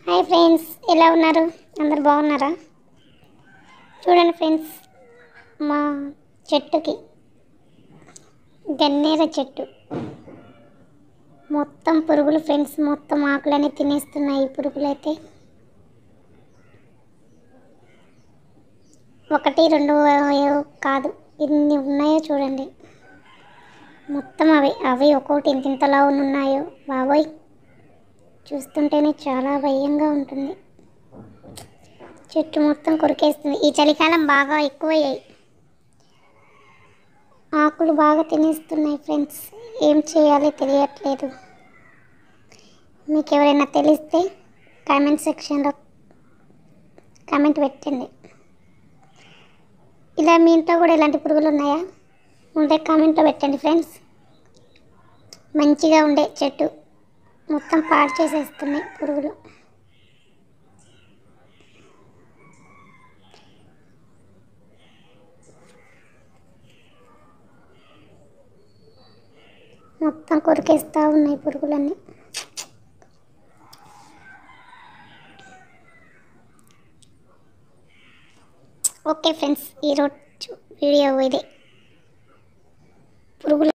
hi friends ఎలా ఉన్నారు అందరు బాగున్నారా చూడండి ఫ్రెండ్స్ మా చెట్టుకి గన్నేర చెట్టు మొత్తం పురుగులు ఫ్రెండ్స్ మొత్తం ఆకులన్నీ తినేస్తున్నాయి ఈ పురుగులు అయితే ఒకటి రెండు ఏవో కాదు ఇన్ని ఉన్నాయో చూడండి మొత్తం అవి అవి ఒక్కొక్కటి ఇంత ఇంతలా ఉన్నాయో బాబోయ్ చూస్తుంటేనే చాలా భయంగా ఉంటుంది చెట్టు మొత్తం కొరికేస్తుంది ఈ చలికాలం బాగా ఎక్కువయ్యాయి ఆకులు బాగా తినేస్తున్నాయి ఫ్రెండ్స్ ఏం చేయాలో తెలియట్లేదు మీకు ఎవరైనా తెలిస్తే కామెంట్ సెక్షన్లో కామెంట్ పెట్టండి ఇలా మీ ఇంట్లో కూడా ఇలాంటి పురుగులు ఉన్నాయా ఉంటే కామెంట్లో పెట్టండి ఫ్రెండ్స్ మంచిగా ఉండే చెట్టు మొత్తం పాడు చేసేస్తున్నాయి పురుగులు మొత్తం కొరికేస్తూ ఉన్నాయి పురుగులన్నీ ఓకే ఫ్రెండ్స్ ఈరోజు వీడియో ఇదే పురుగులు